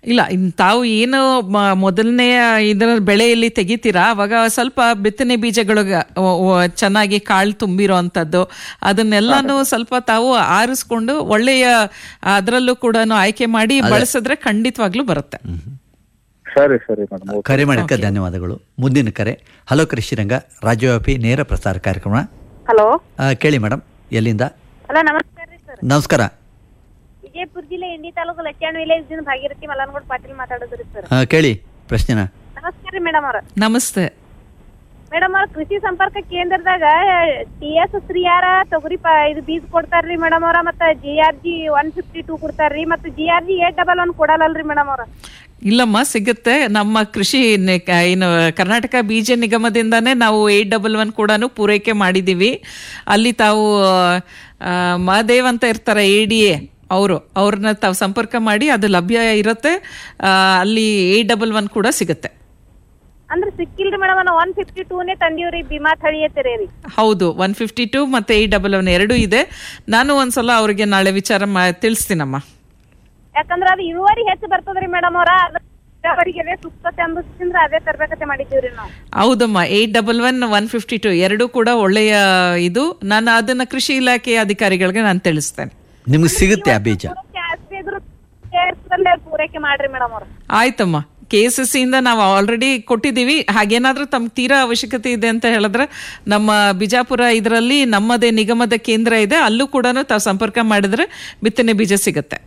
ಇಲ್ಲ ಇನ್ ತಾವು ಏನು ಮ- ಮೊದಲನೆಯ ಇದರ ಬೆಳೆಯಲ್ಲಿ ತೆಗಿತೀರಾ ಅವಾಗ ಸ್ವಲ್ಪ ಬಿತ್ತನೆ ಬೀಜಗಳು ಚೆನ್ನಾಗಿ ಕಾಳು ತುಂಬಿರೋ ಅಂಥದ್ದು ಅದನ್ನೆಲ್ಲಾನು ಸ್ವಲ್ಪ ತಾವು ಆರಿಸ್ಕೊಂಡು ಒಳ್ಳೆಯ ಅದರಲ್ಲೂ ಕೂಡ ಆಯ್ಕೆ ಮಾಡಿ ಬಳಸಿದ್ರೆ ಖಂಡಿತವಾಗ್ಲೂ ಬರುತ್ತೆ ಸರಿ ಸರಿ ಮೇಡಮ್ ಕರೆ ಮಾಡಿದ್ದಕ್ಕೆ ಧನ್ಯವಾದಗಳು ಮುಂದಿನ ಕರೆ ಹಲೋ ಕೃಷಿರಂಗ ರಾಜ್ಯವ್ಯಾಪಿ ನೇರ ಪ್ರಸಾರ ಕಾರ್ಯಕ್ರಮ ಹಲೋ ಆ, ಕೇಳಿ ಮೇಡಮ್ ಎಲ್ಲಿಂದ ಹಲೋ ನಮಸ್ಕಾರ ರೀ ಸರ್ ನಮಸ್ಕಾರ ವಿಜಯಪುರ ಜಿಲ್ಲೆ ಇಂಡಿ ತಾಲೂಕು ಲಚ್ಚಾಣ ವಿಲೇಜ್ ದಿಂದ ಭಾಗೀರಥಿ ಮಲ್ಲನಗೌಡ ಪಾಟೀಲ್ ಮಾತಾಡೋದ್ರಿ ಸರ್ ಆ, ಕೇಳಿ ಪ್ರಶ್ನೆನ ನಮಸ್ಕಾರ ರೀ ಮೇಡಮ್ ಅವ್ರ ನಮಸ್ತೆ ಮೇಡಮ್ ಅವ್ರ ಕೃಷಿ ಸಂಪರ್ಕ ಕೇಂದ್ರದಾಗ ಟಿ ಎಸ್ ಶ್ರೀಯಾರ ತೊಗರಿ ಪ ಇದು ಬೀಜ ಕೊಡ್ತಾರ್ರಿ ಮೇಡಮ್ ಅವ್ರ ಮತ್ತ G R G one fifty two ಕೊಡ್ತಾರ್ರಿ ಮತ್ತ G R G eight double one ಕೊಡಲ್ಲಲ್ರಿ ಮೇಡಮ್ ಅವ್ರ ಇಲ್ಲಮ್ಮ ಸಿಗುತ್ತೆ ನಮ್ಮ ಕೃಷಿ ನೆ- ಕ- ಏನು ಕರ್ನಾಟಕ ಬೀಜ ನಿಗಮದಿಂದಾನೇ ನಾವು ಏಟ್ ಡಬಲ್ ಒನ್ ಕೂಡ ಪೂರೈಕೆ ಮಾಡಿದ್ದೀವಿ ಅಲ್ಲಿ ತಾವು ಆ, ಮಹಾದೇವ್ ಅಂತ ಇರ್ತಾರೆ ಎ ಡಿ ಎ ಅವರು ಅವ್ರನ್ನ ತಾವು ಸಂಪರ್ಕ ಮಾಡಿ ಅದು ಲಭ್ಯ ಇರುತ್ತೆ ಆ, ಅಲ್ಲಿ ಏಟ್ ಡಬಲ್ ಒನ್ ಕೂಡ ಸಿಗುತ್ತೆ ಅಂದ್ರ ಸಿಕ್ಕಿಲ್ರಿ ಮೇಡಮ್ ನಾವು ಒನ್ ಫಿಫ್ಟಿ ಟೂನೇ ತಂದೀವ್ರಿ ಭೀಮಾ ಥಳಿ ಐತಿರಿ ರೀ ಹೌದು ಒನ್ ಫಿಫ್ಟಿ ಟು ಮತ್ತು ಏಟ್ ಡಬಲ್ ಒನ್ ಎರಡೂ ಇದೆ ನಾನು ಒಂದ್ಸಲ ಅವ್ರಿಗೆ ನಾಳೆ ವಿಚಾರ ಮಾ ತಿಳಿಸ್ತೀನಮ್ಮ ಯಾಕಂದ್ರ ಅದು ಇಳುವರಿ ಹೆಚ್ಚು ಬರ್ತದ್ರಿ ಮೇಡಮ್ ಅವ್ರ ಅವರಿಗೆ ಅದೇ ಸೂಕ್ತತೆ ಅಂಬಿಸಿಂದ್ರ ಅದೇ ತರ್ಬೇಕತೆ ಮಾಡಿದ್ದೀವ್ರಿ ನಾವು ಹೌದಮ್ಮ eight double one one fifty two ಎರಡೂ ಕೂಡ ಒಳ್ಳೆಯ ಇದು ನಾನು ಅದನ್ನ ಕೃಷಿ ಇಲಾಖೆ ಅಧಿಕಾರಿಗಳಿಗೆ ನಾನು ತಿಳಿಸ್ತೇನೆ ನಿಮ್ಗೆ ಸಿಗುತ್ತೆ ಆ ಬೀಜ ಜಾಸ್ತಿ ಇದ್ರು ಕೇರ್ಸಲ್ಲೇ ಪೂರೈಕೆ ಮಾಡ್ರಿ ಮೇಡಮ್ ಅವ್ರ ಆಯ್ತಮ್ಮ ಕೆ ಎಸ್ ಎಸ್ ಇಂದ ನಾವು ಆಲ್ರೆಡಿ ಕೊಟ್ಟಿದ್ದೀವಿ ಹಾಗೇನಾದ್ರೂ ತಮ್ಗೆ ತೀರಾ ಅವಶ್ಯಕತೆ ಇದೆ ಅಂತ ಹೇಳಿದ್ರೆ ನಮ್ಮ ಬಿಜಾಪುರ ಇದರಲ್ಲಿ ನಮ್ಮದೇ ನಿಗಮದ ಕೇಂದ್ರ ಇದೆ ಅಲ್ಲೂ ಕೂಡ ತಾವು ಸಂಪರ್ಕ ಮಾಡಿದ್ರೆ ಬಿತ್ತನೆ ಬೀಜ ಸಿಗುತ್ತೆ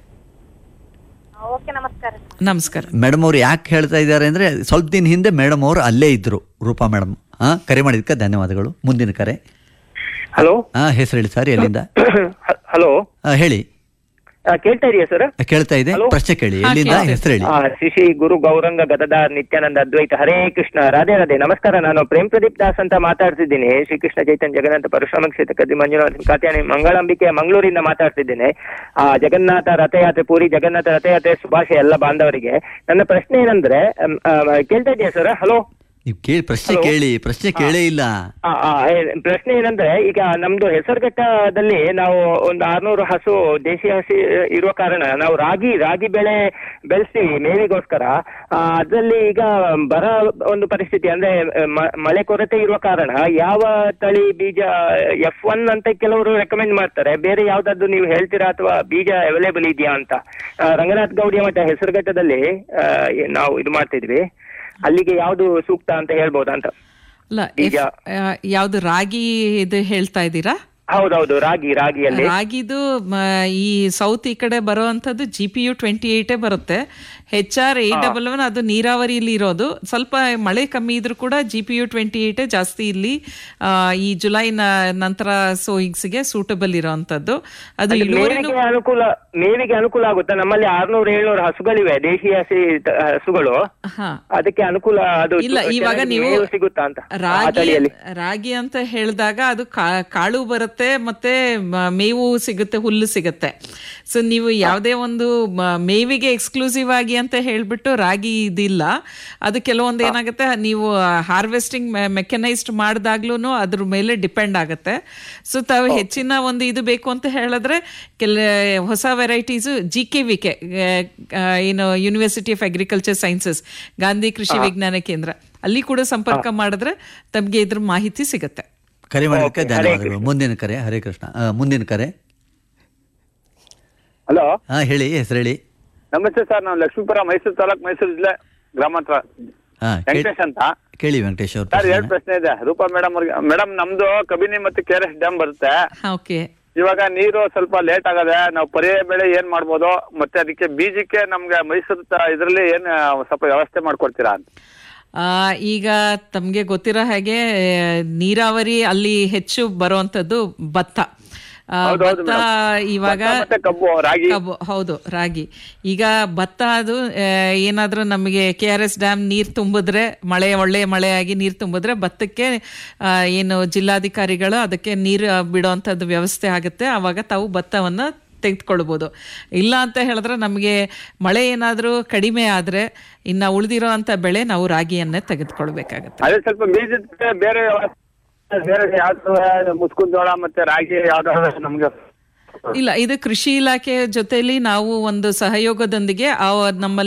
ಓಕೆ ನಮಸ್ಕಾರ ನಮಸ್ಕಾರ ಮೇಡಮ್ ಅವ್ರು ಯಾಕೆ ಹೇಳ್ತಾ ಇದ್ದಾರೆ ಅಂದ್ರೆ ಸ್ವಲ್ಪ ದಿನ ಹಿಂದೆ ಮೇಡಮ್ ಅವರು ಅಲ್ಲೇ ಇದ್ರು ರೂಪಾ ಮೇಡಮ್ ಹಾ ಕರೆ ಮಾಡಿದ್ದಕ್ಕೆ ಧನ್ಯವಾದಗಳು ಮುಂದಿನ ಕರೆ ಹಲೋ ಹಾ ಹೆಸರು ಹೇಳಿ ಸರ್ ಎಲ್ಲಿಂದ ಹಲೋ ಆ, ಹೇಳಿ ಕೇಳ್ತಾ ಇದೆಯಾ ಸರ್ ಆ, ಕೇಳ್ತಾ ಇದೆ ಪ್ರಶ್ನೆ ಕೇಳಿ ಎಲ್ಲಿಂದ ಹೆಸರು ಹೇಳಿ ಶ್ರೀ ಶ್ರೀ ಗುರು ಗೌರಂಗ ಗದದಾರ್ ನಿತ್ಯಾನಂದ ಅದ್ವೈತ ಹರೇ ಕೃಷ್ಣ ರಾಧೆ ರಾಧೆ ನಮಸ್ಕಾರ ನಾನು ಪ್ರೇಮ್ ಪ್ರದೀಪ್ ದಾಸ್ ಅಂತ ಮಾತಾಡ್ತಿದ್ದೀನಿ ಶ್ರೀಕೃಷ್ಣ ಚೈತನ್ಯ ಜಗನ್ನಾಥ ಪರಶುರಾಮ ಕ್ಷೇತ್ರ ಕದ್ದಿ ಮಂಜುನಾಥ ಕಾತ್ಯಾನಿ ಮಂಗಳಂಬಿಕೆ ಮಂಗಳೂರಿಂದ ಮಾತಾಡ್ತಿದ್ದೇನೆ ಆ ಜಗನ್ನಾಥ ರಥಯಾತ್ರೆ ಪೂರಿ ಜಗನ್ನಾಥ ರಥಯಾತ್ರೆ ಶುಭಾಶಯ ಎಲ್ಲ ಬಾಂಧವರಿಗೆ ನನ್ನ ಪ್ರಶ್ನೆ ಏನಂದ್ರೆ ಅಮ್, ಆ, ಕೇಳ್ತಾ ಇದೆಯಾ ಸರ್ ಹಲೋ ನೀವು ಕೇಳಿ ಪ್ರಶ್ನೆ ಕೇಳಿ ಪ್ರಶ್ನೆ ಕೇಳೇ ಇಲ್ಲ ಆ, ಆ, ಏ- ಪ್ರಶ್ನೆ ಏನಂದ್ರೆ ಈಗ ನಮ್ದು ಹೆಸರುಘಟ್ಟದಲ್ಲಿ ನಾವು ಒಂದು ಆರ್ನೂರು ಹಸು ದೇಶಿ ಹಸಿ ಇರುವ ಕಾರಣ ನಾವು ರಾಗಿ ರಾಗಿ ಬೆಳೆ ಬೆಳೆಸ್ತೀವಿ ಮೇವಿಗೋಸ್ಕರ ಆ, ಅದ್ರಲ್ಲಿ ಈಗ ಬರ ಒಂದು ಪರಿಸ್ಥಿತಿ ಅಂದ್ರೆ ಮ- ಮಳೆ ಕೊರತೆ ಇರುವ ಕಾರಣ ಯಾವ ತಳಿ ಬೀಜ ಎಫ್ ಒನ್ ಅಂತ ಕೆಲವರು ರೆಕಮೆಂಡ್ ಮಾಡ್ತಾರೆ ಬೇರೆ ಯಾವ್ದಾದ್ರು ನೀವು ಹೇಳ್ತೀರಾ ಅಥವಾ ಬೀಜ ಅವೈಲೇಬಲ್ ಇದೆಯಾ ಅಂತ ಆ, ರಂಗನಾಥ್ ಗೌಡಿಯ ಮಠ ಹೆಸರುಘಟ್ಟದಲ್ಲಿ ಆ, ನಾವು ಇದು ಮಾಡ್ತಿದ್ವಿ ಅಲ್ಲಿಗೆ ಯಾವ್ದು ಸೂಕ್ತ ಅಂತ ಹೇಳ್ಬೋದಾ ಅಂತ ಅಲ್ಲ ಬೀಜ. ಯಾವುದು ರಾಗಿ ಇದು ಹೇಳ್ತಾ ಇದ್ದೀರಾ ಹೌದೌದು ರಾಗಿ ರಾಗಿಯಲ್ಲಿ ರಾಗಿದು ಮ, ಈ ಸೌತ್ ಈ ಕಡೆ ಬರುವಂಥದ್ದು ಜಿ ಪಿ ಯು ಟ್ವೆಂಟಿ ಏಟೇ ಬರುತ್ತೆ H R eight double one ಅದು ನೀರಾವರಿಯಲ್ಲಿ ಇರೋದು ಸ್ವಲ್ಪ ಮಳೆ ಕಮ್ಮಿ ಇದ್ರೂ ಕೂಡ ಜಿ ಪಿ ಯು ಟ್ವೆಂಟಿ ಏಟೇ ಜಾಸ್ತಿ ಇಲ್ಲಿ ಆ, ಈ ಜುಲೈ ನ- ನಂತರ ಸೋಯಿಗ್ಸ್ಗೆ ಸೂಟಬಲ್ ಇರೋವಂಥದ್ದು ಅದು ಇಳುವರಿನೂ ಮೇವಿಗೆ ಅನುಕೂಲ ಮೇವಿಗೆ ಅನುಕೂಲ ಆಗುತ್ತಾ ನಮ್ಮಲ್ಲಿ ಆರ್ನೂರು ಏಳ್ನೂರು ಹಸುಗಳಿವೆ ದೇಶಿ ಹಸಿ ತ- ಹಸುಗಳು ಹಾ ಅದಕ್ಕೆ ಅನುಕೂಲ ಅದು ಇಲ್ಲ ಇವಾಗ ಚೆನ್ನಾಗಿ ನೀವು ಮೇವು ಸಿಗುತ್ತಾ ಅಂತ ಆ ರಾಗಿ ತಳಿಯಲ್ಲಿ ರಾಗಿ ಅಂತ ಹೇಳಿದಾಗ ಅದು ಕಾ- ಕಾಳು ಬರುತ್ತೆ ಮತ್ತೆ ಮ- ಮೇವು ಸಿಗುತ್ತೆ ಹುಲ್ಲು ಸಿಗುತ್ತೆ ಸೊ ನೀವು ಯಾವುದೇ ಒಂದು ಮ- ಮೇವಿಗೆ ಎಕ್ಸ್ಕ್ಲೂಸಿವ್ ಆಗಿ ಅಂತ ಹೇಳ್ಬಿಟ್ಟು ರಾಗಿ ಇದಿಲ್ಲ ಅದು ಕೆಲವೊಂದು ಏನಾಗುತ್ತೆ ನೀವು ಹಾರ್ವೆಸ್ಟಿಂಗ್ ಮೆಕನೈಸ್ಡ್ ಮಾಡಿದಾಗ್ಲೂ ಅದ್ರ ಮೇಲೆ ಡಿಪೆಂಡ್ ಆಗುತ್ತೆ ಸೊ ತಾವು ಹೆಚ್ಚಿನ ಒಂದು ಇದು ಬೇಕು ಅಂತ ಹೇಳಿದ್ರೆ ಕೆಲ ಹೊಸ varieties G K V K ಏನು university of agriculture sciences Gandhi Krishi Vignana ಕೇಂದ್ರ ಅಲ್ಲಿ ಕೂಡ ಸಂಪರ್ಕ ಮಾಡಿದ್ರೆ ತಮಗೆ ಇದ್ರ ಮಾಹಿತಿ ಸಿಗುತ್ತೆ ಕರೆ ಮಾಡಿದ್ದಕ್ಕೆ ಧನ್ಯವಾದಗಳು ಮುಂದಿನ ಕರೆ ಹರೇ ಕೃಷ್ಣ ಆ, ಮುಂದಿನ ಕರೆ ಹಲೋ ಹಾ ಹೇಳಿ ಹೆಸರು ಹೇಳಿ ನಮಸ್ತೆ ಸರ್ ನಾವು ಲಕ್ಷ್ಮೀಪುರ ಮೈಸೂರು ತಾಲೂಕ್ ಮೈಸೂರು ಜಿಲ್ಲೆ ಗ್ರಾಮಾಂತರ ಹಾ ಕೇಳಿ- ವೆಂಕಟೇಶ್ ಅಂತ ಕೇಳಿ ವೆಂಕಟೇಶ್ ಅವ್ರ ಸರ್ ಎರಡು ಪ್ರಶ್ನೆ ಇದೆ ರೂಪಾ ಮೇಡಮ್ ಅವ್ರಿಗೆ ಮೇಡಮ್ ನಮ್ದು ಕಬಿನಿ ಮತ್ತು ಕೆ ಆರ್ ಎಸ್ ಡ್ಯಾಮ್ ಬರುತ್ತೆ ಓಕೆ ಇವಾಗ ನೀರು ಸ್ವಲ್ಪ ಲೇಟ್ ಆಗದೆ ನಾವು ಪರ್ಯಾಯ ಬೆಳೆ ಏನ್ ಮಾಡ್ಬೋದು ಮತ್ತೆ ಅದಕ್ಕೆ ಬೀಜಕ್ಕೆ ನಮ್ಗೆ ಮೈಸೂರು ತ- ಇದ್ರಲ್ಲಿ ಏನ್ ಆ, ಸ್ವಲ್ಪ ವ್ಯವಸ್ಥೆ ಮಾಡ್ಕೊಡ್ತೀರಾ ಅಂತ ಆ, ಈಗ ತಮಗೆ ಗೊತ್ತಿರೋ ಹಾಗೆ ಆ, ನೀರಾವರಿ ಅಲ್ಲಿ ಹೆಚ್ಚು ಬರುವಂಥದ್ದು ಭತ್ತ ಆ, ಹೌದೌದು ಭತ್ತ ಇವಾಗ ಭತ್ತ ಮತ್ತೆ ಕಬ್ಬು, ರಾಗಿ. ಕಬ್ಬು ಹೌದು ರಾಗಿ ಈಗ ಭತ್ತ ಅದು ಆ, ಏನಾದ್ರೂ ನಮಗೆ ಕೆ ಆರ್ ಎಸ್ ಡ್ಯಾಮ್ ನೀರು ತುಂಬಿದ್ರೆ ಮಳೆ ಒಳ್ಳೆ ಮಳೆಯಾಗಿ ನೀರು ತುಂಬಿದ್ರೆ ಭತ್ತಕ್ಕೆ ಆ, ಏನು ಜಿಲ್ಲಾಧಿಕಾರಿಗಳು ಅದಕ್ಕೆ ನೀರು ಬಿಡುವಂಥದ್ದು ವ್ಯವಸ್ಥೆ ಆಗುತ್ತೆ ಆವಾಗ ತಾವು ಭತ್ತವನ್ನು ತೆಗೆದುಕೊಳ್ಬೋದು ಇಲ್ಲ ಅಂತ ಹೇಳಿದ್ರೆ ನಮಗೆ ಮಳೆ ಏನಾದರೂ ಕಡಿಮೆ ಆದರೆ ಇನ್ನು ಉಳಿದಿರೋ ಅಂಥ ಬೆಳೆ ನಾವು ರಾಗಿಯನ್ನೇ ತೆಗೆದುಕೊಳ್ಬೇಕಾಗತ್ತೆ ಅದೇ ಸ್ವಲ್ಪ ಬೀಜದ ಬೇರೆ ವ್ಯವಸ್ಥೆ ಬೇರೆ ಯಾವ್ದು ಮುಸ್ಕುನ್ ಜೋಳ ಮತ್ತೆ ರಾಗಿ ಯಾವ್ದಾದ್ರು ನಮ್ಗೆ ಇಲ್ಲ ಇದು ಕೃಷಿ ಇಲಾಖೆ ಜೊತೆಲಿ ನಾವು ಒಂದು ಸಹಯೋಗದೊಂದಿಗೆ ಆ ನಮ್ಮಲ್ಲಿ